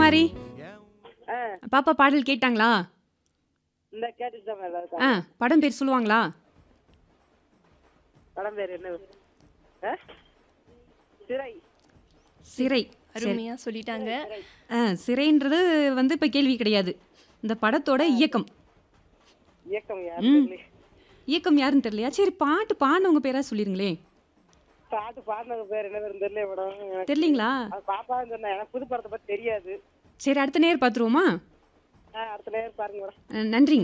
குமாரி ஆ பாப்பா பாடல் கேட்டாங்களா இந்த கேட்டுட்டு தான் மேடம் ஆ படம் பேர் சொல்லுவாங்களா படம் பேர் என்ன ஆ? சிறை சிறை அருமையா சொல்லிட்டாங்க ஆ சிறைன்றது வந்து இப்போ கேள்வி கிடையாது இந்த படத்தோட இயக்கம் இயக்கம் யார் ம். சொல்லி இயக்கம் யாருன்னு தெரியலையா சரி பாட்டு பாடினவங்க பேரா சொல்லிருங்களே பாட்டு பாடினது பேர் என்ன பேர் தெரியல மேடம் எனக்கு தெரியலீங்களா அது பாப்பான்னு சொன்னேன் எனக்கு புது படத்தை பத்தி தெரியாது சரி அடுத்த நேர் பார்த்துருவோமா ஆ அடுத்த நேரம் பாருங்க மேடம் அஹ், நன்றிங்க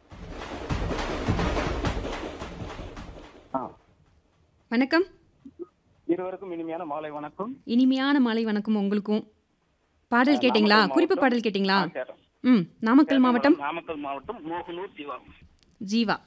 ஆ வணக்கம் இருவருக்கும் இனிமையான மாலை வணக்கம் இனிமையான மாலை வணக்கம் உங்களுக்கும் பாடல் கேட்டிங்களா நாமக்கல் குறிப்பு மாவட்டம். பாடல் கேட்டிங்களா ஆ, கேட்டோம். ம் நாமக்கல் மாவட்டம் நாமக்கல் மாவட்டம் மோகனூர் ஜீவா ஜீவா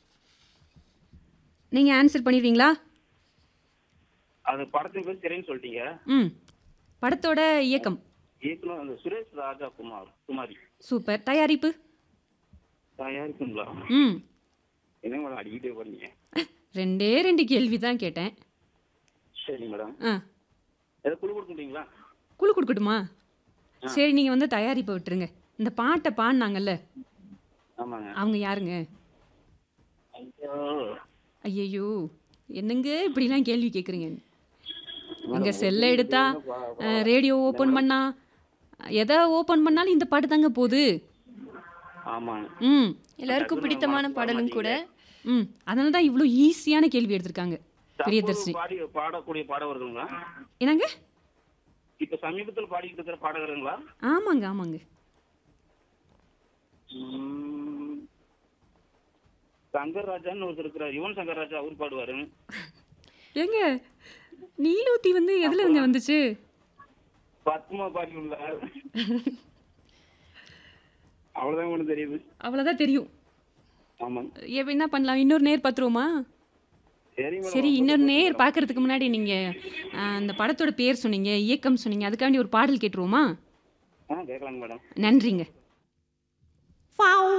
நீங்கள் ஆன்சர் பண்ணிடுவீங்களா அது படத்தின் பேர் திரைன்னு சொல்லிட்டீங்க ம் படத்தோட இயக்கம் இயக்குனர் அந்த சுரேஷ் ராஜா குமார் குமாரி சூப்பர் தயாரிப்பு தயாரிப்புங்களா ம் என்ன மேடம் அடிக்கிட்டே போறீங்க ரெண்டே ரெண்டு கேள்வி தான் கேட்டேன் சரி மேடம் ஆ ஏதோ குழு கொடுக்க முடியுங்களா குழு கொடுக்கட்டுமா சரி நீங்கள் வந்து தயாரிப்பை விட்டுருங்க இந்த பாட்டை பாடினாங்கல்ல ஆமாங்க அவங்க யாருங்க ஐயோ. ஐயையோ என்னங்க இப்படிலாம் கேள்வி கேட்குறீங்க எங்கள் செல்லை எடுத்தா ரேடியோ ஓப்பன் பண்ணா எதை ஓப்பன் பண்ணாலும் இந்த பாட்டு தாங்க போகுது ஆமாங்க ம் எல்லாருக்கும் பிடித்தமான பாடலும் கூட ம் அதனால தான் இவ்வளோ ஈஸியான கேள்வி எடுத்திருக்காங்க பிரியதர்ஷினி பாடி பாடக்கூடிய பாடகர்களா என்னங்க இப்ப சமீபத்தில் பாடிக்கிட்டு இருக்கிற பாடகருங்களா ஆமாங்க ஆமாங்க ம். சங்கர் ராஜான்னு ஒருத்தர் இருக்கிறார் யுவன் சங்கர் ராஜா அவர் பாடுவாரு ஏங்க நீலூத்தி வந்து எதுல இருந்து வந்துச்சு பத்மா பாடி உள்ளார் அவ்வளவுதான் ஒண்ணு தெரியுது அவ்வளோதான் தெரியும் ஆமாங்க எப்ப என்ன பண்ணலாம் இன்னொரு நேர் பார்த்துருவோமா சரி மேடம் சரி இன்னொரு நேர் பார்க்கறதுக்கு முன்னாடி நீங்கள் அந்த படத்தோட பேர் சொன்னீங்க இயக்கம் சொன்னீங்க அதுக்காண்டி ஒரு பாடல் கேட்டுருவோமா ஆ கேட்கலாங்க மேடம் நன்றிங்க